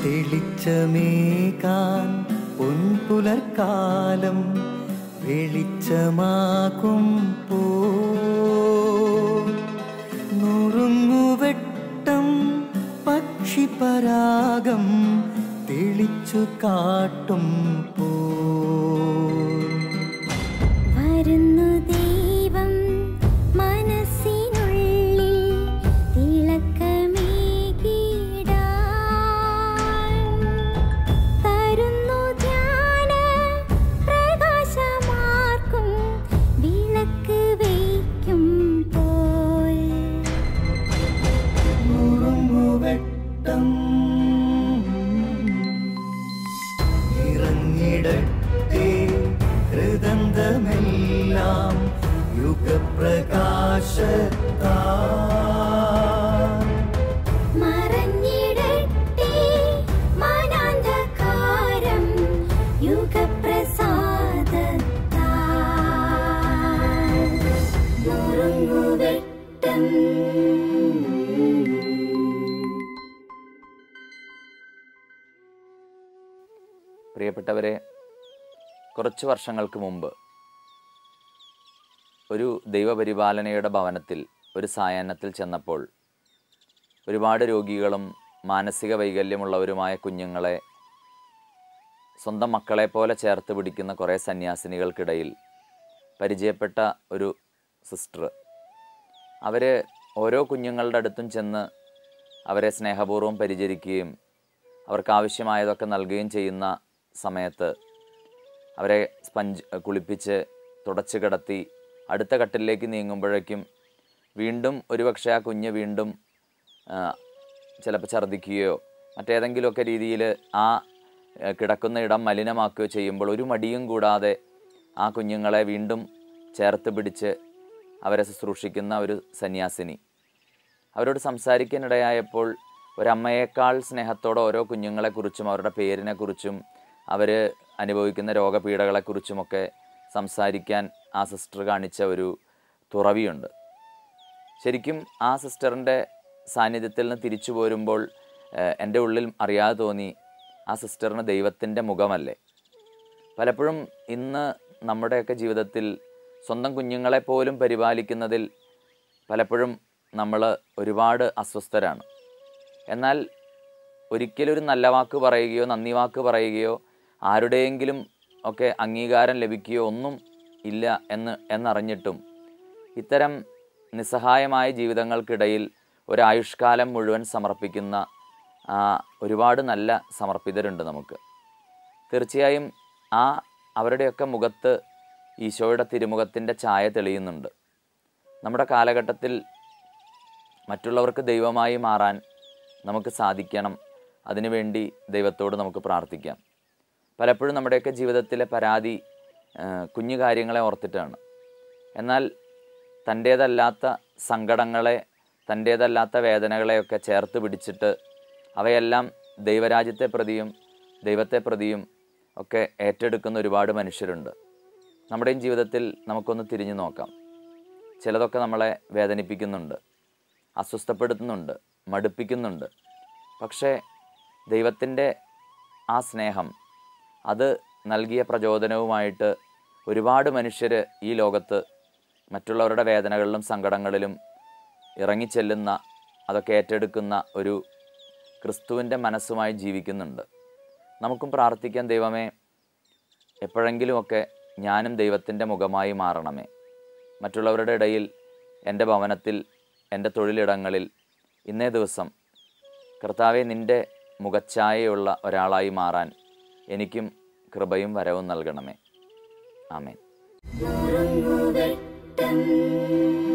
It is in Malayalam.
തെളിച്ചമേകാൻ പൊൻപുലർക്കാലം വെളിച്ചമാകും പോ നുറുങ്ങുവെട്ടം പക്ഷിപരാഗം തെളിച്ചു കാട്ടും പോ വരുന്നു ദൈവം മനസ്സിനുള്ളിൽ തിളക്കമേകിടാൻ തരുന്നു ധ്യാന പ്രകാശമാർക്കും വിളക്ക് വയ്ക്കും പോൽ നുറുങ്ങുവെട്ടം ഇറങ്ങിടട്ടെ ഹൃദന്തമെല്ലാം യുഗപ്രകാശത്താ മറഞ്ഞിടട്ടെ മനാന്ധകാരം യുഗപ്രസാദത്താൽ നുറുങ്ങുവെട്ടം പ്രിയപ്പെട്ടവരെ കുറച്ച് വർഷങ്ങൾക്ക് മുമ്പ് ഒരു ദൈവപരിപാലനയുടെ ഭവനത്തിൽ ഒരു സായാഹ്നത്തിൽ ചെന്നപ്പോൾ ഒരുപാട് രോഗികളും മാനസിക വൈകല്യമുള്ളവരുമായ കുഞ്ഞുങ്ങളെ സ്വന്തം മക്കളെ പോലെ ചേർത്ത് പിടിക്കുന്ന കുറേ സന്യാസിനികൾക്കിടയിൽ പരിചയപ്പെട്ട ഒരു സിസ്റ്റർ അവർ ഓരോ കുഞ്ഞുങ്ങളുടെ അടുത്തും ചെന്ന് അവരെ സ്നേഹപൂർവ്വം പരിചരിക്കുകയും അവർക്ക് ആവശ്യമായതൊക്കെ നൽകുകയും ചെയ്യുന്ന സമയത്ത് അവരെ സ്പഞ്ച് കുളിപ്പിച്ച് തുടച്ച് കിടത്തി അടുത്ത കട്ടിലേക്ക് നീങ്ങുമ്പോഴേക്കും വീണ്ടും ഒരുപക്ഷെ ആ കുഞ്ഞ് വീണ്ടും ആ, ചിലപ്പോൾ ഛർദ്ദിക്കുകയോ മറ്റേതെങ്കിലുമൊക്കെ രീതിയിൽ ആ ആ, കിടക്കുന്ന ഇടം മലിനമാക്കുകയോ ചെയ്യുമ്പോൾ ഒരു മടിയും കൂടാതെ ആ കുഞ്ഞുങ്ങളെ വീണ്ടും ചേർത്ത് പിടിച്ച് അവരെ ശുശ്രൂഷിക്കുന്ന ഒരു സന്യാസിനി അവരോട് സംസാരിക്കാനിടയായപ്പോൾ ഒരമ്മയേക്കാൾ സ്നേഹത്തോടെ ഓരോ കുഞ്ഞുങ്ങളെക്കുറിച്ചും അവരുടെ പേരിനെക്കുറിച്ചും അവർ അനുഭവിക്കുന്ന രോഗപീഠകളെക്കുറിച്ചുമൊക്കെ സംസാരിക്കാൻ ആ സിസ്റ്റർ കാണിച്ച ഒരു തുറവിയുണ്ട് ശരിക്കും ആ സിസ്റ്ററിൻ്റെ സാന്നിധ്യത്തിൽ നിന്ന് തിരിച്ചു പോരുമ്പോൾ ഏഹ്, എൻ്റെ ഉള്ളിൽ അറിയാതെ തോന്നി ആ സിസ്റ്ററിന് ദൈവത്തിൻ്റെ മുഖമല്ലേ പലപ്പോഴും ഇന്ന് നമ്മുടെയൊക്കെ ജീവിതത്തിൽ സ്വന്തം കുഞ്ഞുങ്ങളെ പോലും പരിപാലിക്കുന്നതിൽ പലപ്പോഴും നമ്മൾ ഒരുപാട് അസ്വസ്ഥരാണ് എന്നാൽ ഒരിക്കലും ഒരു നല്ല വാക്ക് പറയുകയോ നന്ദി വാക്ക് പറയുകയോ ആരുടെയെങ്കിലും ഒക്കെ അംഗീകാരം ലഭിക്കുകയോ ഒന്നും ഇല്ല എന്ന് എന്നറിഞ്ഞിട്ടും ഇത്തരം നിസ്സഹായമായ ജീവിതങ്ങൾക്കിടയിൽ ഒരായുഷ്കാലം മുഴുവൻ സമർപ്പിക്കുന്ന ആ, ഒരുപാട് നല്ല സമർപ്പിതരുണ്ട് നമുക്ക് തീർച്ചയായും ആ അവരുടെയൊക്കെ മുഖത്ത് ഈശോയുടെ തിരുമുഖത്തിൻ്റെ ഛായ തെളിയുന്നുണ്ട് നമ്മുടെ കാലഘട്ടത്തിൽ മറ്റുള്ളവർക്ക് ദൈവമായി മാറാൻ നമുക്ക് സാധിക്കണം അതിനുവേണ്ടി ദൈവത്തോട് നമുക്ക് പ്രാർത്ഥിക്കാം പലപ്പോഴും നമ്മുടെയൊക്കെ ജീവിതത്തിലെ പരാതി ആ, കുഞ്ഞു കാര്യങ്ങളെ ഓർത്തിട്ടാണ് എന്നാൽ തൻ്റേതല്ലാത്ത സങ്കടങ്ങളെ തൻ്റേതല്ലാത്ത വേദനകളെയൊക്കെ ചേർത്ത് പിടിച്ചിട്ട് അവയെല്ലാം ദൈവരാജ്യത്തെ പ്രതിയും ദൈവത്തെ പ്രതിയും ഒക്കെ ഏറ്റെടുക്കുന്ന ഒരുപാട് മനുഷ്യരുണ്ട് നമ്മുടെയും ജീവിതത്തിൽ നമുക്കൊന്ന് തിരിഞ്ഞു നോക്കാം ചിലതൊക്കെ നമ്മളെ വേദനിപ്പിക്കുന്നുണ്ട് അസ്വസ്ഥപ്പെടുത്തുന്നുണ്ട് മടുപ്പിക്കുന്നുണ്ട് പക്ഷേ ദൈവത്തിൻ്റെ ആ സ്നേഹം അത് നൽകിയ പ്രചോദനവുമായിട്ട് ഒരുപാട് മനുഷ്യർ ഈ ലോകത്ത് മറ്റുള്ളവരുടെ വേദനകളിലും സങ്കടങ്ങളിലും ഇറങ്ങിച്ചെല്ലുന്ന അതൊക്കെ ഏറ്റെടുക്കുന്ന ഒരു ക്രിസ്തുവിൻ്റെ മനസ്സുമായി ജീവിക്കുന്നുണ്ട് നമുക്കും പ്രാർത്ഥിക്കാൻ ദൈവമേ എപ്പോഴെങ്കിലുമൊക്കെ ഞാനും ദൈവത്തിൻ്റെ മുഖമായി മാറണമേ മറ്റുള്ളവരുടെ ഇടയിൽ എൻ്റെ ഭവനത്തിൽ എൻ്റെ തൊഴിലിടങ്ങളിൽ ഇന്നേ ദിവസം കർത്താവെ നിൻ്റെ മുഖച്ഛായയുള്ള ഒരാളായി മാറാൻ എനിക്കും കൃപയും വരവും നൽകണമേ ആമേൻ നുറുങ്ങുവെട്ടം